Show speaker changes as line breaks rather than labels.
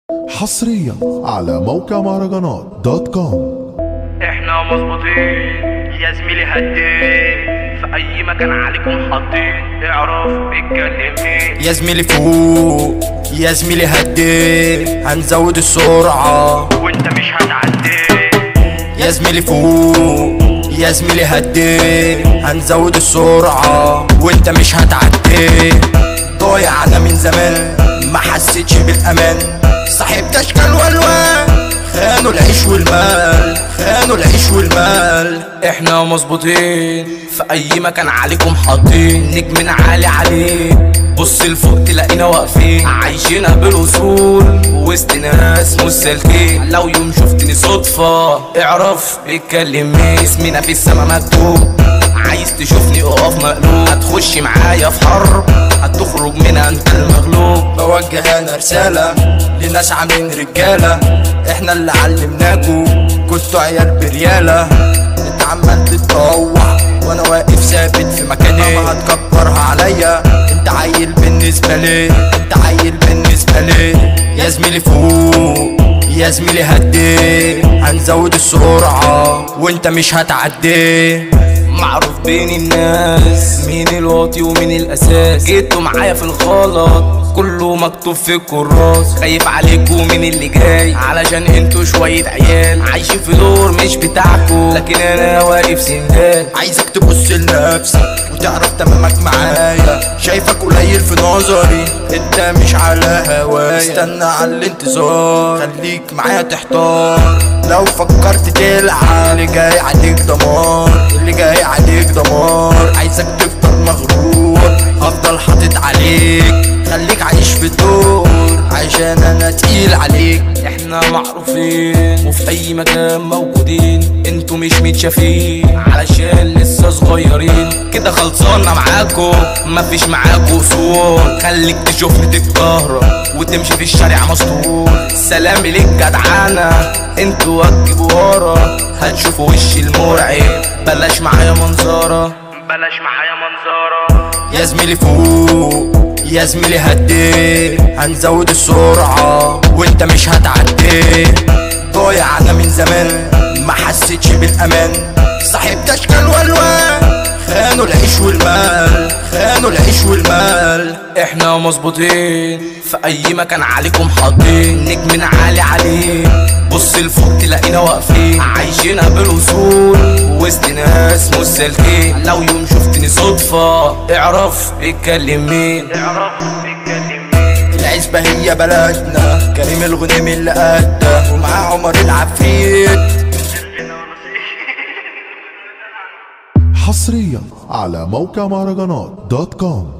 حصريا على موقع مهرجانات دوت كوم
احنا مظبوطين يا زميلي هدين في اي مكان عليكم حاطين اعرف اتكلم مين
يا زميلي فوق يا زميلي هدي هنزود السرعة
وانت مش هتعدي
يا زميلي فوق يا زميلي هدي هنزود السرعة وانت مش هتعدي ضايع انا من زمان ما حسيتش بالامان صاحبت اشكال والوان خانوا العيش والمال خانوا العيش والمال احنا مظبوطين في اي مكان عليكم حاطين نجم عالي عليه بص لفوق تلاقينا واقفين عايشينها بالاصول وسط ناس مش سالكين لو يوم شفتني صدفة اعرف اتكلم مين اسمنا في السما مكتوب عايز تشوفني اقف مقلوب هتخش معايا في حرب هتخرج منها انت المغلوب بوجه انا رسالة لناس عاملين رجالة احنا اللي علمناكوا كنتوا عيال بريالة انت عمال تتطوع وانا واقف ثابت في مكاني ما هتكبرها عليا انت عيل بالنسبة لي انت عيل بالنسبة لي يا زميلي فوق يا زميلي هدي هنزود السرعة وانت مش هتعدي معروف بين الناس مين الواطي ومين الاساس جيتوا معايا في الغلط كله مكتوب في الكراس خايف عليكوا مين اللي جاي علشان انتوا شوية عيال عايشين في دور مش بتاعكوا لكن انا واقف سندال عايزك تبص لنفسك وتعرف تمامك معايا شايفك قليل في نظري انت مش على هوايا استنى على الانتظار خليك معايا تحتار لو فكرت تلعب اللي جاي عليك دمار اللي جاي عليك دمار عايزك تفضل مغرور هفضل حاطط عليك خليك عايش في الدور عشان انا تقيل عليك احنا معروفين وفي اي مكان موجودين انتوا مش متشافين علشان لسه صغيرين كده خلصانة معاكو مفيش معاكو اصول خليك تشوفني تتكهرب وتمشي في الشارع مسطول سلامي ليك جدعانة انتوا هتجيبوا ورا هتشوفوا وشي المرعب بلاش معايا منظرة
بلاش معايا منظرة
يا زميلي فوق يا زميلي هدي هنزود السرعة وانت مش هتعدي ضايع انا من زمان ما حسيتش بالامان صاحبت اشكال والوان خانوا العيش والمال خانوا العيش والمال احنا مظبوطين في اي مكان عليكم حاطين نجم عالي عليه بص لفوق تلاقينا واقفين عايشينها بالاصول وسط ناس مش سالكين لو يوم شفتني صدفة اعرف اتكلم مين
اعرف اتكلم مين
العزبة هي بلدنا كريم الغنيم اللي قده ومعاه عمر العفريت
حصريا على موقع مهرجانات دوت كوم